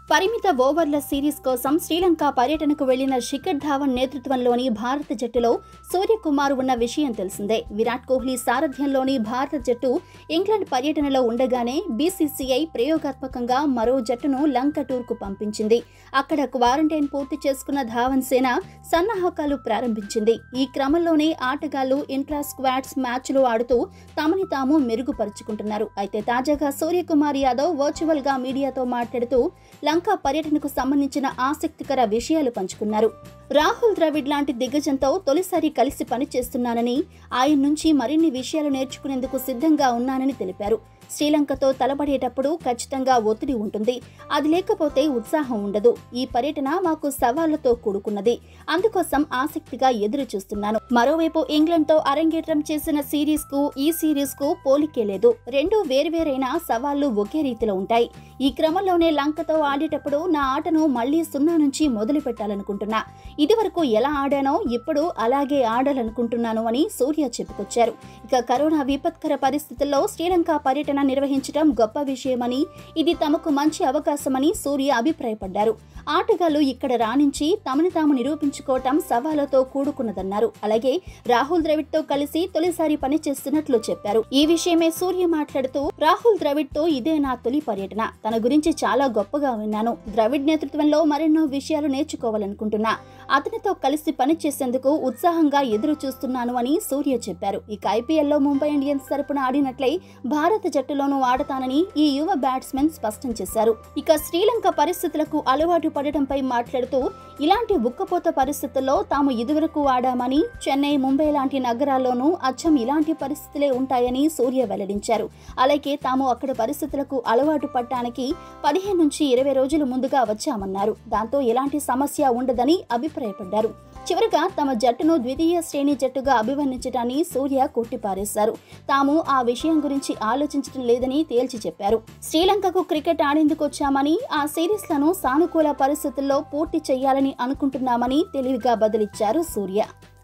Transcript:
పరిమిత ఓవర్ల సిరీస్ కోసం శ్రీలంక పర్యటనకు వెళ్లిన శిఖర్ ధావన్ నేతృత్వంలోని భారత జట్టులో సూర్యకుమార్ ఉన్న విషయం తెలిసిందే విరాట్ కోహ్లీ సారథ్యంలోని భారత జట్టు ఇంగ్లాండ్ పర్యటనలో ఉండగానే బీసీసీఐ ప్రయోగాత్మకంగా మరో జట్టును లంక టూర్కు పంపించింది అక్కడ క్వారంటైన్ పూర్తి చేసుకున్న ధావన్ సేన సన్నాహకాలు ప్రారంభించింది ఈ క్రమంలోనే ఆటగాళ్లు ఇంట్రా స్క్వాడ్స్ మ్యాచ్లు ఆడుతూ తమని తాము మెరుగుపరుచుకుంటున్నారు అయితే తాజాగా సూర్యకుమార్ యాదవ్ వర్చువల్ గా మీడియాతో మాట్లాడుతూ లంక పర్యటనకు సంబంధించిన ఆసక్తికర విషయాలు పంచుకున్నారు రాహుల్ ద్రవిడ్ లాంటి దిగ్గజంతో తొలిసారి కలిసి పనిచేస్తున్నానని ఆయన నుంచి మరిన్ని విషయాలు నేర్చుకునేందుకు సిద్ధంగా ఉన్నానని తెలిపారు శ్రీలంకతో తలపడేటప్పుడు ఖచ్చితంగా ఒత్తిడి ఉంటుంది అది లేకపోతే ఉత్సాహం ఉండదు ఈ పర్యటన మాకు సవాళ్లతో కూడుకున్నది అందుకోసం ఆసక్తిగా ఎదురు చూస్తున్నాను మరోవైపు ఇంగ్లాండ్తో అరంగేట్రం చేసిన సిరీస్ కు ఈ సిరీస్ కు పోలికే లేదు రెండు వేర్వేరైన సవాళ్లు ఒకే రీతిలో ఉంటాయి ఈ క్రమంలోనే లంకతో ఆడేటప్పుడు నా ఆటను మళ్లీ సున్నా నుంచి మొదలు పెట్టాలనుకుంటున్నా ఇదివరకు ఎలా ఆడానో ఇప్పుడు అలాగే ఆడాలనుకుంటున్నాను అని సూర్య చెప్పుకొచ్చారు ఇక కరోనా విపత్కర పరిస్థితుల్లో శ్రీలంక పర్యటన నిర్వహించడం గొప్ప విషయమని ఇది తమకు మంచి అవకాశమని సూర్య అభిప్రాయపడ్డారు ఆటగాళ్లు ఇక్కడ రాణించి తమని తాము నిరూపించుకోవటం సవాళ్లతో కూడుకున్నదన్నారు అలాగే రాహుల్ ద్రవిడ్ తో కలిసి తొలిసారి పనిచేస్తున్నట్లు చెప్పారు ఈ విషయమే సూర్య మాట్లాడుతూ రాహుల్ ద్రవిడ్ తో ఇదే నా తొలి పర్యటన తన గురించి చాలా గొప్పగా విన్నాను ద్రవిడ్ నేతృత్వంలో మరెన్నో విషయాలు నేర్చుకోవాలనుకుంటున్నా అతనితో కలిసి పనిచేసేందుకు ఉత్సాహంగా ఎదురు చూస్తున్నాను అని సూర్య చెప్పారు ఇక ఐపీఎల్లో ముంబై ఇండియన్స్ తరపున ఆడినట్లే భారత జట్టులోనూ ఆడతానని ఈ యువ బ్యాట్స్మెన్ స్పష్టం చేశారు ఇక శ్రీలంక పరిస్థితులకు అలవాటు పడటంపై మాట్లాడుతూ ఇలాంటి ఉక్కపోత పరిస్థితుల్లో తాము ఇదివరకు ఆడామని చెన్నై ముంబై లాంటి నగరాల్లోనూ అచ్చం ఇలాంటి పరిస్థితులే ఉంటాయని సూర్య వెల్లడించారు అలాగే తాము అక్కడ పరిస్థితులకు అలవాటు పడటానికి పదిహేను నుంచి ఇరవై రోజులు ముందుగా వచ్చామన్నారు దాంతో ఎలాంటి సమస్య ఉండదని అభిప్రాయపడ్డారు చివరగా తమ జట్టును ద్వితీయ శ్రేణి జట్టుగా అభివర్ణించడాన్ని సూర్య కొట్టిపారేశారు తాము ఆ విషయం గురించి ఆలోచించడం లేదని తేల్చి చెప్పారు శ్రీలంకకు క్రికెట్ ఆడేందుకు వచ్చామని ఆ సిరీస్లను సానుకూల పరిస్థితుల్లో పూర్తి చేయాలని అనుకుంటున్నామని తెలివిగా బదిలిచ్చారు సూర్య